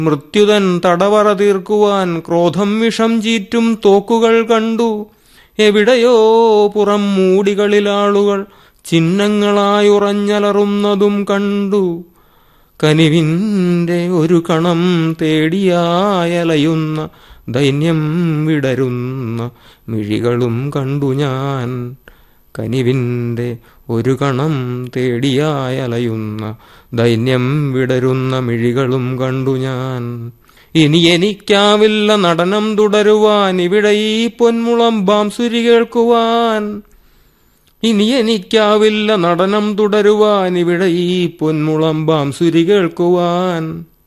മൃത്യുതൻ തടവറ തീർക്കുവാൻ ക്രോധം വിഷം ചീറ്റും തോക്കുകൾ കണ്ടു എവിടെയോ പുറം മൂടികളിലാളുകൾ ചിഹ്നങ്ങളായുറഞ്ഞലറുന്നതും കണ്ടു കനിവിൻ്റെ ഒരു കണം തേടിയായലയുന്ന ദൈന്യം വിടരുന്ന മിഴികളും കണ്ടു ഞാൻ കനിവിൻ്റെ ഒരു കണം തേടിയായലയുന്ന ദൈന്യം വിടരുന്ന മിഴികളും കണ്ടു ഞാൻ ഇനി എനിക്കാവില്ല നടനം തുടരുവാൻ ഇവിടെ ഈ പൊന്മുളം ബാംസുരി കേൾക്കുവാൻ ഇനി എനിക്കാവില്ല നടനം തുടരുവാൻ ഇവിടെ ഈ പൊന്മുളം ബാംസുരി കേൾക്കുവാൻ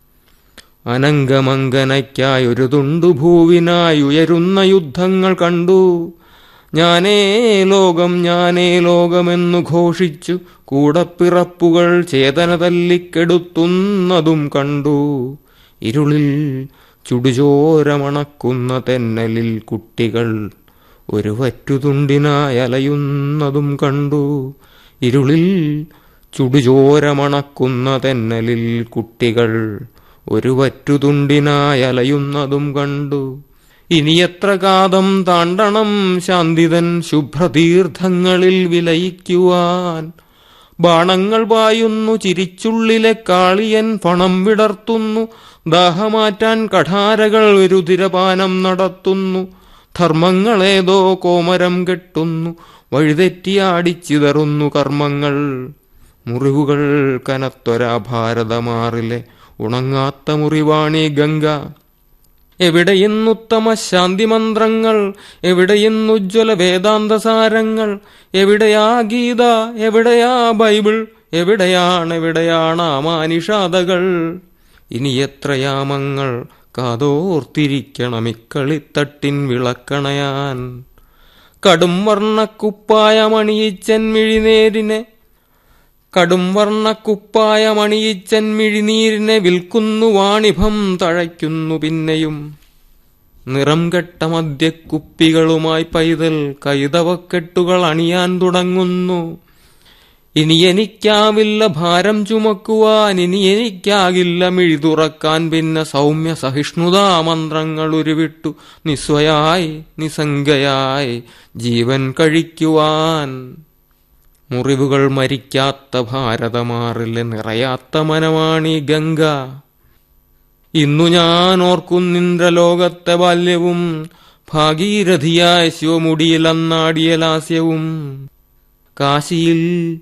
അനങ്കമങ്കനയ്ക്കായി ഒരു തുണ്ടു ഭൂവിനായി ഉയരുന്ന യുദ്ധങ്ങൾ കണ്ടു ഞാനേ ലോകം ഞാനേ ലോകമെന്നു ഘോഷിച്ചു കൂടപ്പിറപ്പുകൾ ചേതന തല്ലിക്കെടുത്തുന്നതും കണ്ടു ഇരുളിൽ ചുടുചോരമണക്കുന്ന തെന്നലിൽ കുട്ടികൾ ഒരു വറ്റുതുണ്ടിനായി അലയുന്നതും കണ്ടു ഇരുളിൽ ചുടുചോരമണക്കുന്ന തെന്നലിൽ കുട്ടികൾ ഒരു വറ്റുതുണ്ടിനായി അലയുന്നതും കണ്ടു ഇനി എത്ര കാതം താണ്ടണം ശാന്തിതൻ ശുഭ്രതീർത്ഥങ്ങളിൽ വിലയിക്കുവാൻ ബാണങ്ങൾ പായുന്നു ചിരിച്ചുള്ളിലെ കാളിയൻ പണം വിടർത്തുന്നു ദാഹമാറ്റാൻ കഠാരകൾ രുതിരപാനം നടത്തുന്നു ധർമ്മങ്ങളേതോ കോമരം കെട്ടുന്നു വഴിതെറ്റിയാടിച്ചിതറുന്നു കർമ്മങ്ങൾ മുറിവുകൾ കനത്തൊരാ ഭാരതമാറിലെ ഉണങ്ങാത്ത മുറിവാണി ഗംഗ എവിടെയിന്നുത്തമ ശാന്തി മന്ത്രങ്ങൾ എവിടെയിന്നുജ്വല വേദാന്തസാരങ്ങൾ എവിടെയാ ഗീത എവിടെയാ ബൈബിൾ എവിടെയാണ് എവിടെയാണ് ആ മാനിഷാദകൾ ഇനി എത്രയാമങ്ങൾ കാതോർത്തിരിക്കണം ഇക്കളിത്തട്ടിൻ വിളക്കണയാൻ കടും വർണ്ണക്കുപ്പായമണിയിച്ചൻ മിഴിനേരിനെ കടും വർണ്ണക്കുപ്പായമണിയിച്ചൻ മിഴിനീരിനെ വിൽക്കുന്നു വാണിഭം തഴയ്ക്കുന്നു പിന്നെയും നിറം കെട്ട മദ്യക്കുപ്പികളുമായി പൈതൽ കൈതവക്കെട്ടുകൾ അണിയാൻ തുടങ്ങുന്നു ഇനി എനിക്കാവില്ല ഭാരം ചുമക്കുവാൻ ഇനി എനിക്കാകില്ല മിഴി തുറക്കാൻ പിന്നെ സൗമ്യ സഹിഷ്ണുതാ മന്ത്രങ്ങൾ ഉരുവിട്ടു നിസ്വയായി നിസംഗയായി ജീവൻ കഴിക്കുവാൻ മുറിവുകൾ മരിക്കാത്ത ഭാരതമാറിലെ നിറയാത്ത മനമാണി ഗംഗ ഇന്നു ഞാൻ ഓർക്കുന്നിന്ദ്രലോകത്തെ ബാല്യവും ഭാഗീരഥിയായ ശിവമുടിയിലന്നാടിയ ലാസ്യവും കാശിയിൽ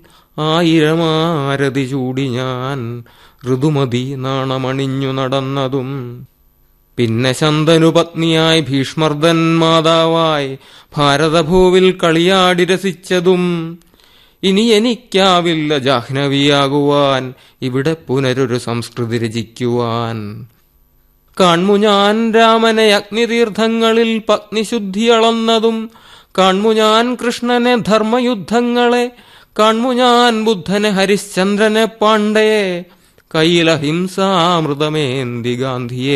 ആയിരമാരതി ചൂടി ഞാൻ ഋതുമതി നാണമണിഞ്ഞു നടന്നതും പിന്നെ ശന്തനു പത്നിയായി ഭീഷ്മർദൻ മാതാവായി ഭാരതഭൂവിൽ കളിയാടി രസിച്ചതും ഇനി എനിക്കാവില്ല ജാഹ്നവിയാകുവാൻ ഇവിടെ പുനരൊരു സംസ്കൃതി രചിക്കുവാൻ കാൺമു ഞാൻ രാമനെ അഗ്നിതീർത്ഥങ്ങളിൽ പത്നിശുദ്ധി അളന്നതും കാൺമു ഞാൻ കൃഷ്ണനെ ധർമ്മയുദ്ധങ്ങളെ കാൺമു ഞാൻ ബുദ്ധനെ ഹരിശ്ചന്ദ്രനെ പാണ്ഡയെ കയ്യിലഹിംസാമൃതമേന്തി ഗാന്ധിയെ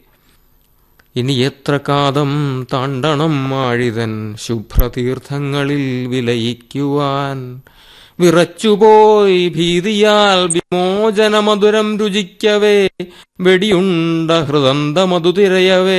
ഇനി എത്ര കാതം താണ്ടണം മാഴിതൻ ശുഭ്രതീർത്ഥങ്ങളിൽ വിലയിക്കുവാൻ വിറച്ചുപോയി ഭീതിയാൽ വിമോചനമധുരം രുചിക്കവേ വെടിയുണ്ട ഹൃദന്തമതു തിരയവേ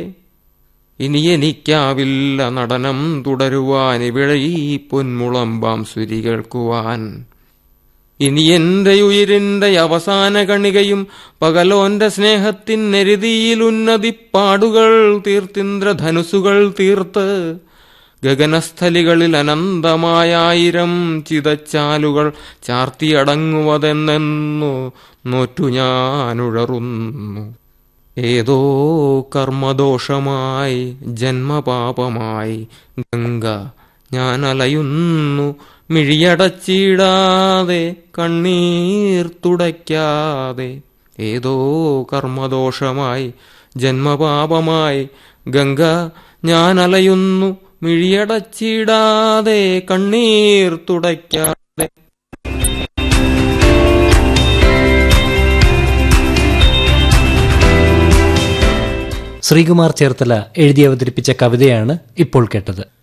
ഇനി എനിക്കാവില്ല നടനം തുടരുവാൻ ഇവിടെ ഈ പൊന്മുളം ബാംസുരി കേൾക്കുവാൻ ഇനി എന്റെ ഉയിരിന്റെ അവസാന കണികയും പകലോന്റെ സ്നേഹത്തിനെരുതിയിൽ ഉന്നതിപ്പാടുകൾ തീർത്തിന്ദ്രധനുസുകൾ തീർത്ത് ഗഗനസ്ഥലികളിൽ അനന്തമായായിരം ചിതച്ചാലുകൾ ചാർത്തിയടങ്ങുവതെന്നു നോറ്റു ഞാനുഴറുന്നു ഏതോ കർമ്മദോഷമായി ജന്മപാപമായി ഗംഗ ഞാൻ അലയുന്നു മിഴിയടച്ചിടാതെ കണ്ണീർ തുടയ്ക്കാതെ ഏതോ കർമ്മദോഷമായി ജന്മപാപമായി ഗംഗ ഞാൻ അലയുന്നു മിഴിയടച്ചിടാതെ കണ്ണീർ തുടയ്ക്കാതെ ശ്രീകുമാർ ചേർത്തല എഴുതി അവതരിപ്പിച്ച കവിതയാണ് ഇപ്പോൾ കേട്ടത്